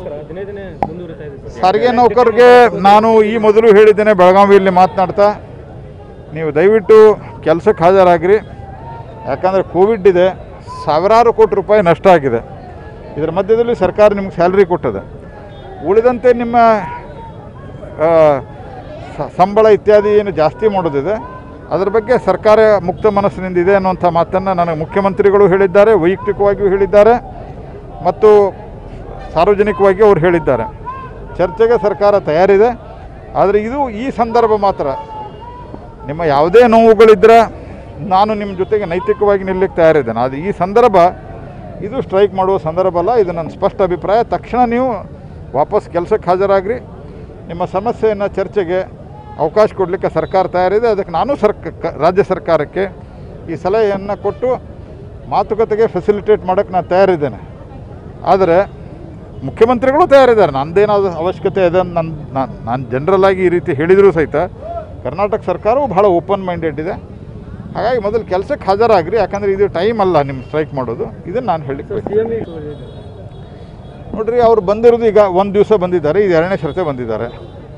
ದಿನೇ ದಿನೇ ಮುಂದುವರಿತಾ ಇದೆ ಸರ್ ಸಾರಿಗೆ ನೌಕರರಿಗೆ ನಾನು ಈ ಮೊದಲು ಹೇಳಿದ್ದೇನೆ ಬೆಳಗಾವಿಯಲ್ಲಿ ಮಾತನಾಡ್ತಾ ನೀವು ದಯವಿಟ್ಟು ಕೆಲಸಕ್ಕೆ ಹಾಜರಾಗಿರಿ ಯಾಕಂದರೆ ಕೋವಿಡ್ ಇದೆ ಸಾವಿರಾರು ಕೋಟಿ ರೂಪಾಯಿ ನಷ್ಟ ಆಗಿದೆ ಇದರ ಮಧ್ಯದಲ್ಲಿ ಸರ್ಕಾರ ನಿಮ್ಗೆ ಸ್ಯಾಲ್ರಿ ಕೊಟ್ಟದೆ ಉಳಿದಂತೆ ನಿಮ್ಮ ಆ, ಸ- ಸಂಬಳ ಇತ್ಯಾದಿ ಏನು ಜಾಸ್ತಿ ಮಾಡೋದಿದೆ ಅದರ ಬಗ್ಗೆ ಸರ್ಕಾರ ಮುಕ್ತ ಮನಸ್ಸಿನಿಂದ ಇದೆ ಅನ್ನುವಂಥ ಮಾತನ್ನು ನನಗೆ ಮುಖ್ಯಮಂತ್ರಿಗಳು ಹೇಳಿದ್ದಾರೆ ವೈಯಕ್ತಿಕವಾಗಿಯೂ ಹೇಳಿದ್ದಾರೆ ಮತ್ತು ಸಾರ್ವಜನಿಕವಾಗಿ ಅವರು ಹೇಳಿದ್ದಾರೆ ಚರ್ಚೆಗೆ ಸರ್ಕಾರ ತಯಾರಿದೆ ಆದರೆ ಇದು ಈ ಸಂದರ್ಭ ಮಾತ್ರ ನಿಮ್ಮ ಯಾವುದೇ ನೋವುಗಳಿದ್ದರೆ ನಾನು ನಿಮ್ಮ ಜೊತೆಗೆ ನೈತಿಕವಾಗಿ ನಿಲ್ಲಕ್ಕೆ ತಯಾರಿದ್ದೇನೆ ಅದು ಈ ಸಂದರ್ಭ ಇದು ಸ್ಟ್ರೈಕ್ ಮಾಡುವ ಸಂದರ್ಭ ಅಲ್ಲ ಇದು ನನ್ನ ಸ್ಪಷ್ಟ ಅಭಿಪ್ರಾಯ ತಕ್ಷಣ ನೀವು ವಾಪಸ್ ಕೆಲಸಕ್ಕೆ ಹಾಜರಾಗ್ರಿ ನಿಮ್ಮ ಸಮಸ್ಯೆಯನ್ನು ಚರ್ಚೆಗೆ ಅವಕಾಶ ಕೊಡಲಿಕ್ಕೆ ಸರ್ಕಾರ ತಯಾರಿದೆ ಅದಕ್ಕೆ ನಾನು ಸರ್ಕ ಕ- ರಾಜ್ಯ ಸರ್ಕಾರಕ್ಕೆ ಈ ಸಲಹೆಯನ್ನು ಕೊಟ್ಟು ಮಾತುಕತೆಗೆ ಫೆಸಿಲಿಟೇಟ್ ಮಾಡೋಕ್ಕೆ ನಾನು ತಯಾರಿದ್ದೇನೆ ಆದರೆ ಮುಖ್ಯಮಂತ್ರಿಗಳು ತಯಾರಿದ್ದಾರೆ ನಂದೇನಾದ್ರು ಅವಶ್ಯಕತೆ ಇದೆ ಅಂತ ನನ್ನ ನಾನು ನಾನು ಜನರಲ್ ಆಗಿ ಈ ರೀತಿ ಹೇಳಿದರೂ ಸಹಿತ ಕರ್ನಾಟಕ ಸರ್ಕಾರವು ಭಾಳ ಓಪನ್ ಮೈಂಡೆಡ್ ಇದೆ ಹಾಗಾಗಿ ಮೊದಲು ಕೆಲಸಕ್ಕೆ ಹಾಜರಾಗ್ರಿ ಯಾಕಂದರೆ ಇದು ಟೈಮ್ ಅಲ್ಲ ನಿಮ್ಮ ಸ್ಟ್ರೈಕ್ ಮಾಡೋದು ಇದನ್ನು ನಾನು ಹೇಳಲಿಕ್ಕೆ ಸಿ ಎಂ ನೋಡ್ರಿ ಅವ್ರು ಬಂದಿರೋದು ಈಗ ಒಂದು ದಿವಸ ಬಂದಿದ್ದಾರೆ ಇದು ಎರಡನೇ ಸರ್ತೆ ಬಂದಿದ್ದಾರೆ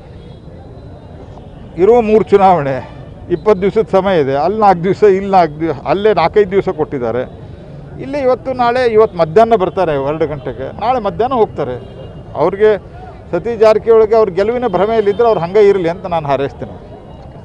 ಇರುವ ಮೂರು ಚುನಾವಣೆ ಇಪ್ಪತ್ತು ದಿವಸದ ಸಮಯ ಇದೆ ಅಲ್ಲಿ ನಾಲ್ಕು ದಿವಸ ಇಲ್ಲಿ ನಾಲ್ಕು ದಿವಸ ಅಲ್ಲೇ ನಾಲ್ಕೈದು ದಿವಸ ಕೊಟ್ಟಿದ್ದಾರೆ ಇಲ್ಲಿ ಇವತ್ತು ನಾಳೆ ಇವತ್ತು ಮಧ್ಯಾಹ್ನ ಬರ್ತಾರೆ ಎರಡು ಗಂಟೆಗೆ ನಾಳೆ ಮಧ್ಯಾಹ್ನ ಹೋಗ್ತಾರೆ ಅವ್ರಿಗೆ ಸತೀಶ್ ಜಾರಕಿಹೊಳಿಗೆ ಅವ್ರ ಗೆಲುವಿನ ಭ್ರಮೆಯಲ್ಲಿದ್ದರೆ ಅವ್ರು ಹಂಗೆ ಇರಲಿ ಅಂತ ನಾನು ಹಾರೈಸ್ತೀನಿ